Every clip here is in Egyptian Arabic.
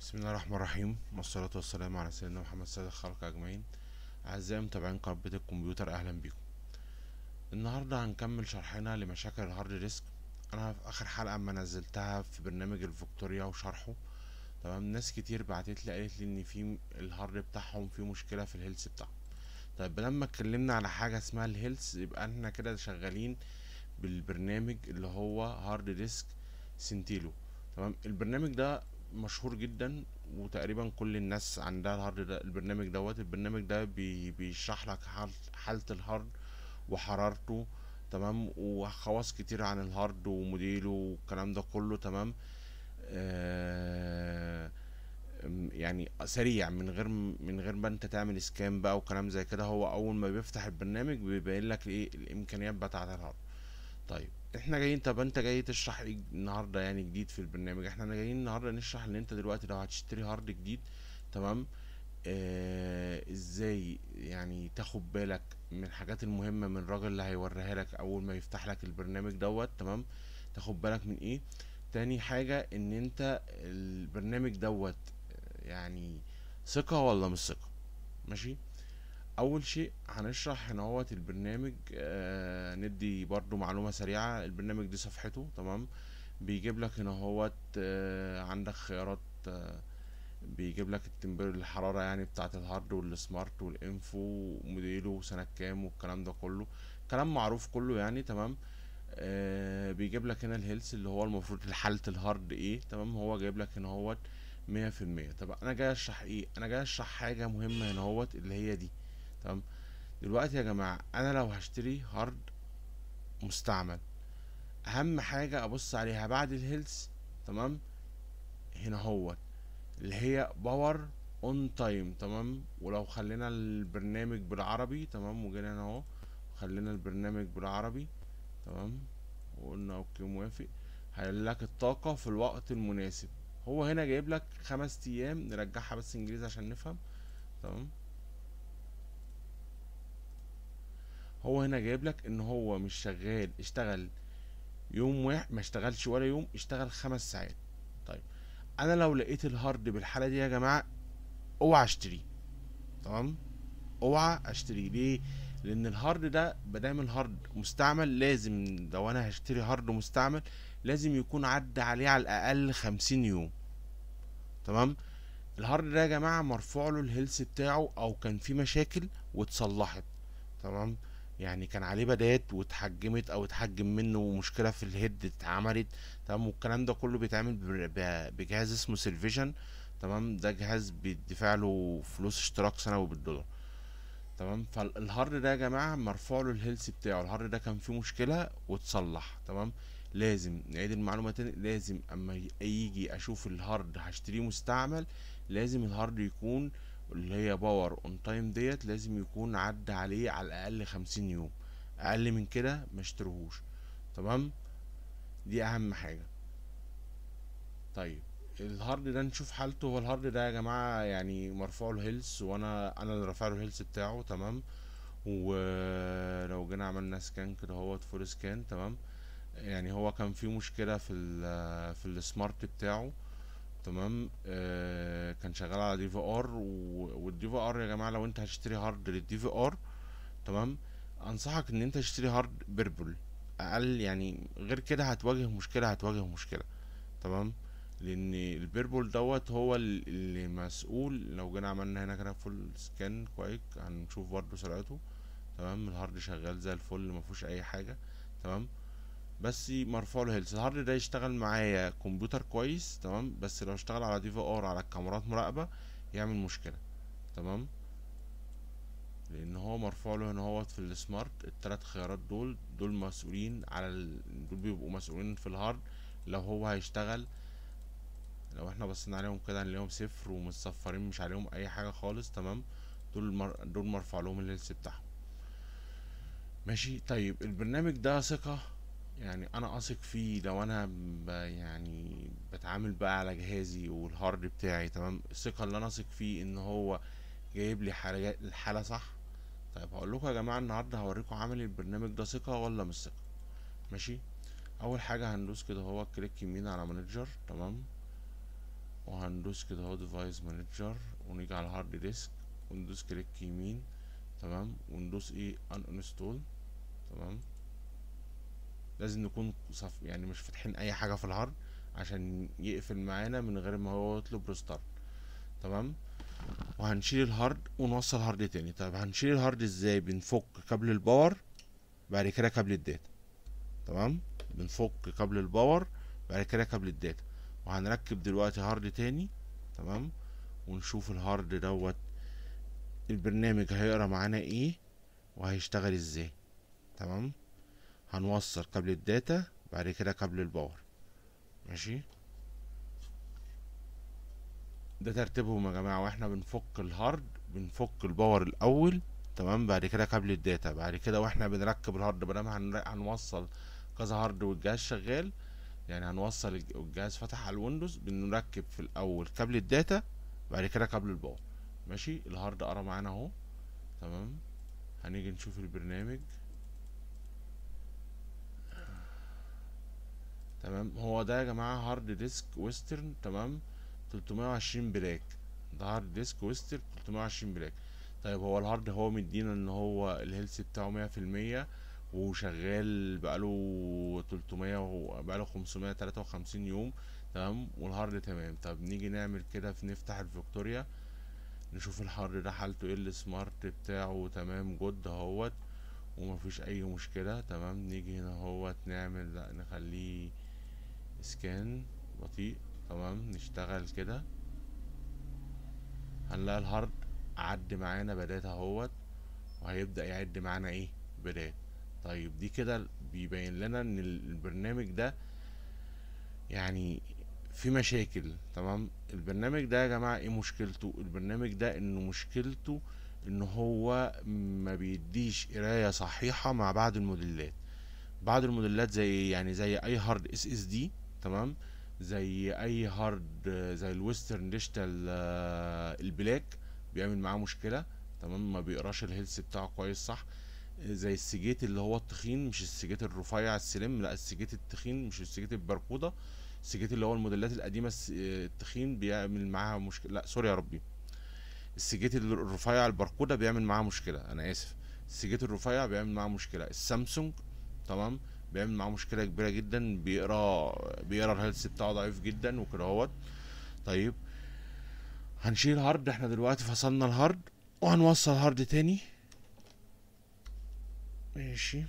بسم الله الرحمن الرحيم والصلاة والسلام على سيدنا محمد سيد الخلق أجمعين أعزائي متابعين قناة بيت الكمبيوتر أهلا بيكم النهاردة هنكمل شرحنا لمشاكل الهارد ديسك أنا في آخر حلقة ما نزلتها في برنامج الفيكتوريا وشرحه تمام ناس كتير بعتت لي قالت لي إن في الهارد بتاعهم فيه مشكلة في الهيلث بتاعهم طيب لما اتكلمنا على حاجة اسمها الهيلث يبقى احنا كده شغالين بالبرنامج اللي هو هارد ديسك سنتيلو تمام البرنامج ده مشهور جدا وتقريبا كل الناس عندها الهارد ده البرنامج دوت البرنامج ده بي بيشرح لك حال حالة الهارد وحرارته تمام وخواص كتير عن الهارد وموديله والكلام ده كله تمام آه يعني سريع من غير من غير ما انت تعمل سكان بقى وكلام زي كده هو اول ما بيفتح البرنامج بيبين لك ايه الامكانيات بتاعه الهارد طيب احنا جايين طب انت جاي تشرح ايه النهارده يعني جديد في البرنامج احنا جايين النهارده نشرح ان انت دلوقتي لو هتشتري هارد جديد تمام آه ازاي يعني تاخد بالك من الحاجات المهمه من الراجل اللي هيوريها لك اول ما يفتح لك البرنامج دوت تمام تاخد بالك من ايه تاني حاجه ان انت البرنامج دوت يعني ثقه ولا مش ثقه ماشي اول شيء هنشرح هنا هوت البرنامج آه ندي برضو معلومة سريعة البرنامج دي صفحته تمام بيجيب لك هنا هوت آه عندك خيارات آه بيجيب لك التمبر الحرارة يعني بتاعة الهارد والسمارت والانفو وموديله وسنة كام والكلام ده كله كلام معروف كله يعني تمام آه بيجيب لك هنا الهيلث اللي هو المفروض حالة الهارد ايه تمام هو جايب لك هنا هوت مية في المية طب انا جاي اشرح ايه انا جاي اشرح حاجة مهمة هنا هوت اللي هي دي تمام دلوقتي يا جماعة انا لو هشتري هارد مستعمل اهم حاجة ابص عليها بعد الهيلث تمام هنا هو اللي هي باور اون تايم تمام ولو خلينا البرنامج بالعربي تمام وجينا هنا اهو خلينا البرنامج بالعربي تمام وقلنا اوكي موافق هيقول لك الطاقة في الوقت المناسب هو هنا جايب لك خمس ايام نرجعها بس انجليزي عشان نفهم تمام هو هنا جايب لك ان هو مش شغال اشتغل يوم واحد ما اشتغلش ولا يوم اشتغل خمس ساعات طيب انا لو لقيت الهارد بالحاله دي يا جماعه اوعى اشتريه تمام اوعى اشتريه ليه لان الهارد ده بدام الهارد مستعمل لازم لو انا هشتري هارد مستعمل لازم يكون عدى عليه على الاقل خمسين يوم تمام الهارد ده يا جماعه مرفوع له الهيلث بتاعه او كان فيه مشاكل واتصلحت تمام يعني كان عليه بدات واتحجمت او اتحجم منه مشكله في الهيد اتعملت تمام والكلام ده كله بيتعمل بجهاز اسمه سيلفيجن تمام ده جهاز بيدفع له فلوس اشتراك سنوي بالدولار تمام فالهارد ده يا جماعه مرفوع له الهيلث بتاعه الهارد ده كان فيه مشكله واتصلح تمام لازم نعيد المعلومه تاني لازم اما يجي اشوف الهارد هشتريه مستعمل لازم الهارد يكون اللي هي باور اون تايم ديت لازم يكون عدى عليه على الاقل خمسين يوم اقل من كده مشتريهوش تمام دي اهم حاجه طيب الهارد ده نشوف حالته هو الهارد ده يا جماعه يعني مرفوع له هيلث وانا انا اللي رافع له الهيلث بتاعه تمام ولو جينا عملنا سكان كده اهوت فول سكان تمام يعني هو كان فيه مشكله في ال في السمارت بتاعه تمام آه كان شغال على دي في ار والدي في ار يا جماعه لو انت هتشتري هارد للدي في ار تمام انصحك ان انت تشتري هارد بيربل اقل يعني غير كده هتواجه مشكله هتواجه مشكله تمام لان البيربل دوت هو اللي مسؤول لو جينا عملنا هنا كده فول سكان كويك هنشوف برضه سرعته تمام الهارد شغال زي الفل مفيهوش اي حاجه تمام بس مرفوع له هيلث الهارد ده يشتغل معايا كمبيوتر كويس تمام بس لو اشتغل على دي في ار على الكاميرات مراقبه يعمل مشكله تمام لان هو مرفوع له هنا هوت في السمارت التلات خيارات دول دول مسؤولين على ال... دول بيبقوا مسؤولين في الهارد لو هو هيشتغل لو احنا بصينا عليهم كده هنلاقيهم صفر ومتصفرين مش عليهم اي حاجه خالص تمام دول مر... دول مرفوع لهم الهيلث بتاعهم ماشي طيب البرنامج ده ثقه يعني انا اثق فيه لو انا ب يعني بتعامل بقى على جهازي والهارد بتاعي تمام الثقه اللي انا اثق فيه ان هو جايب لي حاجه الحاله صح طيب هقول لكم يا جماعه النهارده هوريكم عامل البرنامج ده ثقه ولا مش ثقه ماشي اول حاجه هندوس كده هو كليك يمين على مانجر تمام وهندوس وندوس كده اهو ديفايس مانجر ونيجي على الهارد ديسك وندوس كليك يمين تمام وندوس ايه ان انستول تمام لازم نكون صف يعني مش فاتحين اي حاجه في الهارد عشان يقفل معانا من غير ما هو يطلب ريستارت تمام وهنشيل الهارد ونوصل هارد تاني طيب هنشيل الهارد ازاي بنفك كابل الباور بعد كده كابل الداتا تمام بنفك كابل الباور بعد كده كابل الداتا وهنركب دلوقتي هارد تاني تمام ونشوف الهارد دوت البرنامج هيقرا معانا ايه وهيشتغل ازاي تمام هنوصل كابل الداتا بعد كده كابل الباور ماشي ده ترتيبهم يا جماعه واحنا بنفك الهارد بنفك الباور الاول تمام بعد كده كابل الداتا بعد كده واحنا بنركب الهارد بدل هن... هنوصل كذا هارد والجهاز شغال يعني هنوصل الج- الجهاز فتح على الويندوز بنركب في الاول كابل الداتا بعد كده كابل الباور ماشي الهارد قرا معانا اهو تمام هنيجي نشوف البرنامج تمام هو ده يا جماعة هارد ديسك ويسترن تمام 320 بلاك ده هارد ديسك ويسترن 320 بلاك طيب هو الهارد هو مدينا ان هو الهيلث بتاعه مية في المية وشغال بقاله 300 و- بقاله 553 يوم تمام والهارد تمام طب نيجي نعمل كده في نفتح الفيكتوريا نشوف الهارد ده حالته ايه السمارت بتاعه تمام جود اهوت ومفيش اي مشكلة تمام نيجي هنا اهوت نعمل لا نخليه سكان بطيء تمام نشتغل كده هنلاقي الهارد عد معانا بدات اهوت وهيبدأ يعد معانا ايه بدات طيب دي كده بيبين لنا ان البرنامج ده يعني في مشاكل تمام البرنامج ده يا جماعة ايه مشكلته البرنامج ده انه مشكلته ان هو ما بيديش قراية صحيحة مع بعض الموديلات بعض الموديلات زي يعني زي اي هارد اس اس دي تمام زي اي هارد آه، زي الويسترن ديجيتال آه، البلاك بيعمل معاه مشكلة تمام ما بيقراش الهيلث بتاعه كويس صح زي السجيت اللي هو التخين مش السجيت الرفيع السلم لا السجيت التخين مش السجيت البركوده السجيت اللي هو الموديلات القديمه الس- التخين بيعمل معاها مشكله لا سوري يا ربي السجيت الرفيع البركوده بيعمل معاها مشكله انا اسف السجيت الرفيع بيعمل معاها مشكله السامسونج تمام بيعمل معاه مشكله كبيره جدا بيقرا بيقرا الهيلث بتاعه ضعيف جدا وكده اهوت طيب هنشيل هارد احنا دلوقتي فصلنا الهارد وهنوصل هارد تاني ماشي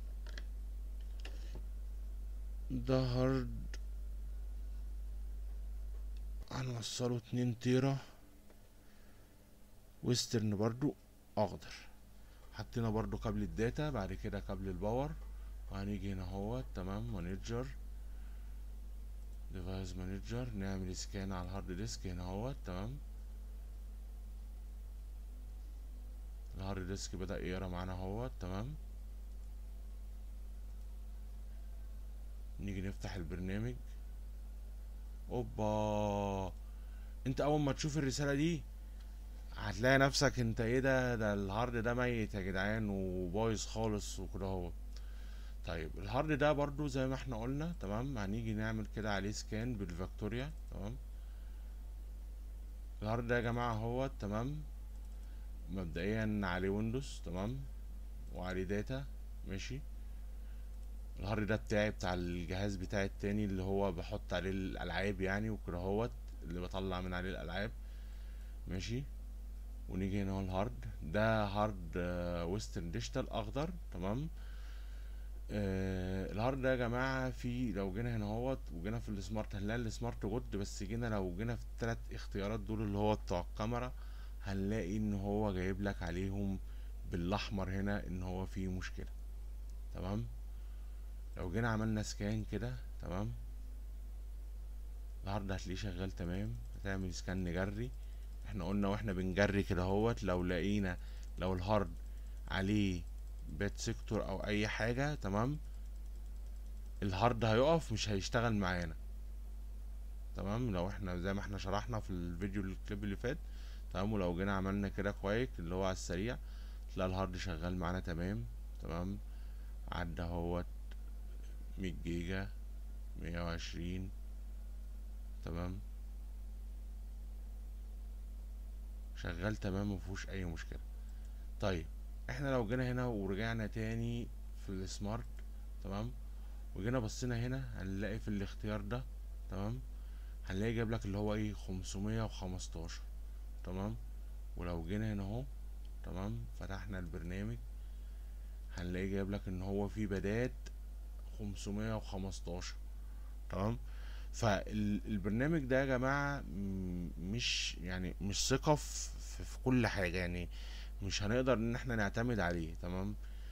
ده هارد هنوصله اتنين تيرا ويسترن برضو اخضر حطينا برضو كابل الداتا بعد كده كابل الباور وهنيجي هنا اهوت تمام مانجر ديفايس مانجر نعمل سكان على الهارد ديسك هنا اهوت تمام الهارد ديسك بدأ يقرا معانا اهوت تمام نيجي نفتح البرنامج اوبا انت اول ما تشوف الرسالة دي هتلاقي نفسك انت ايه ده ده الهارد ده ميت يا جدعان وبايظ خالص وكده اهو طيب الهارد ده برضو زي ما احنا قلنا تمام هنيجي نعمل كده عليه سكان بالفيكتوريا تمام الهارد ده يا جماعة اهوت تمام مبدئيا عليه ويندوز تمام وعليه داتا ماشي الهارد ده بتاعي بتاع الجهاز بتاعي التاني اللي هو بحط عليه الالعاب يعني وكده اهوت اللي بطلع من عليه الالعاب ماشي ونيجي هنا هو الهارد ده هارد آه، ويسترن ديجيتال اخضر تمام آه الهارد ده يا جماعه في لو جينا هنا اهوت وجينا في السمارت هنلاقي السمارت جود بس جينا لو جينا في الثلاث اختيارات دول اللي هو بتوع الكاميرا هنلاقي ان هو جايب لك عليهم بالاحمر هنا ان هو فيه مشكله تمام لو جينا عملنا سكان كده تمام الهارد هتلاقيه شغال تمام هتعمل سكان نجري احنا قلنا واحنا بنجري كده اهوت لو لقينا لو الهارد عليه بات سيكتور او اي حاجة تمام الهارد هيقف مش هيشتغل معانا تمام لو احنا زي ما احنا شرحنا في الفيديو الكليب اللي فات تمام ولو جينا عملنا كده كويك اللي هو على السريع تلاقي الهارد شغال معانا تمام تمام عدى اهوت مية جيجا مية وعشرين تمام شغال تمام مفيهوش اي مشكله طيب احنا لو جينا هنا ورجعنا تاني في السمارت تمام وجينا بصينا هنا هنلاقي في الاختيار ده تمام هنلاقي جايب لك اللي هو ايه خمسمية وخمستاشر تمام ولو جينا هنا اهو تمام فتحنا البرنامج هنلاقي جايب لك ان هو في بدات خمسمية وخمستاشر تمام فالبرنامج ده يا جماعة م- مش يعني مش ثقة في, في كل حاجة يعني مش هنقدر ان احنا نعتمد عليه تمام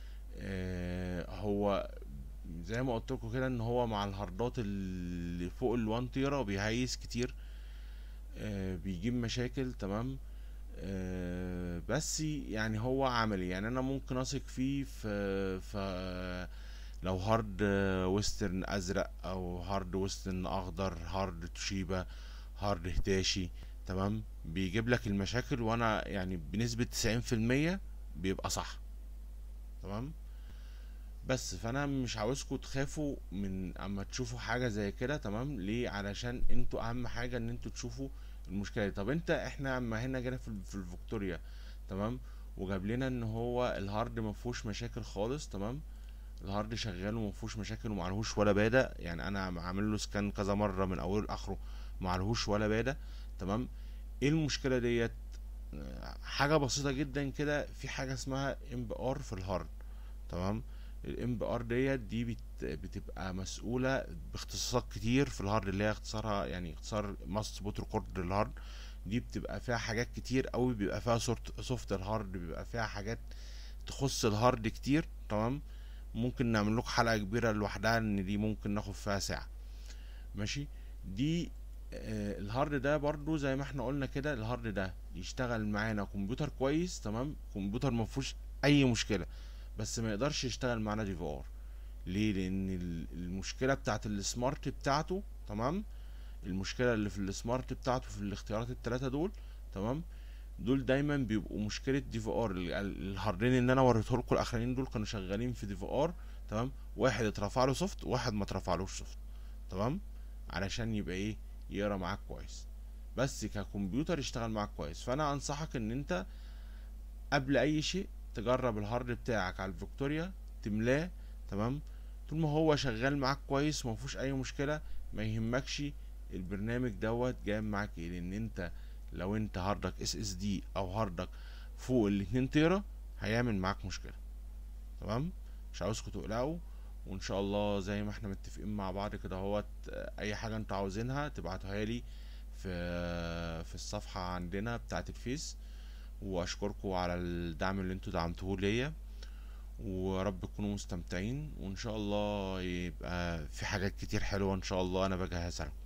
آه هو زي ما قلت لكم كده ان هو مع الهاردات اللي فوق الوان تيرا بيهيس كتير آه بيجيب مشاكل تمام آه بس يعني هو عملي يعني انا ممكن اثق فيه في في لو هارد ويسترن ازرق او هارد ويسترن اخضر هارد توشيبا هارد هتاشي تمام بيجيب لك المشاكل وانا يعني بنسبة تسعين في المية بيبقى صح تمام بس فانا مش عاوزكم تخافوا من اما تشوفوا حاجة زي كده تمام ليه علشان انتوا اهم حاجة ان انتوا تشوفوا المشكلة دي طب انت احنا اما هنا جينا في, ال- في الفيكتوريا تمام وجاب لنا ان هو الهارد مفهوش مشاكل خالص تمام الهارد شغال ومفهوش مشاكل ومعلهوش ولا بادة يعني انا عامل له سكان كذا مرة من اوله لاخره معلهوش ولا بادة تمام ايه المشكلة ديت آه، حاجة بسيطة جدا كده في حاجة اسمها ام بي ار في الهارد تمام الام بي ار ديت دي بت بتبقى مسؤولة باختصاصات كتير في الهارد اللي هي اختصارها يعني اختصار ماست بوت ريكورد للهارد دي بتبقى فيها حاجات كتير قوي بيبقى فيها سوفت سوفت الهارد بيبقى فيها حاجات تخص الهارد كتير تمام ممكن نعمل لكم حلقة كبيرة لوحدها ان دي ممكن ناخد فيها ساعة ماشي دي آه الهارد ده برضو زي ما احنا قلنا كده الهارد ده يشتغل معانا كمبيوتر كويس تمام كمبيوتر ما فيهوش اي مشكلة بس ما يقدرش يشتغل معانا دي في ار ليه لان ال- المشكلة بتاعت السمارت بتاعته تمام المشكلة اللي في السمارت بتاعته في الاختيارات التلاتة دول تمام دول دايما بيبقوا مشكله دي في ار الهاردين اللي انا وريته لكم الاخرين دول كانوا شغالين في دي في ار تمام واحد اترفع له سوفت وواحد ما اترفعلوش سوفت تمام علشان يبقى ايه يقرا معاك كويس بس ككمبيوتر يشتغل معاك كويس فانا انصحك ان انت قبل اي شيء تجرب الهارد بتاعك على الفيكتوريا تملاه تمام طول ما هو شغال معاك كويس وما فيهوش اي مشكله ما يهمكش البرنامج دوت جايب معاك ايه لان انت لو انت هاردك اس اس دي او هاردك فوق الاتنين تيرا هيعمل معاك مشكله تمام مش عاوزكم تقلقوا وان شاء الله زي ما احنا متفقين مع بعض كده اهوت آه، اي حاجه انتوا عاوزينها تبعتوها لي في في الصفحه عندنا بتاعه الفيس واشكركم على الدعم اللي انتوا دعمتوه ليا ورب تكونوا مستمتعين وان شاء الله يبقى في حاجات كتير حلوه ان شاء الله انا بجهزها لكم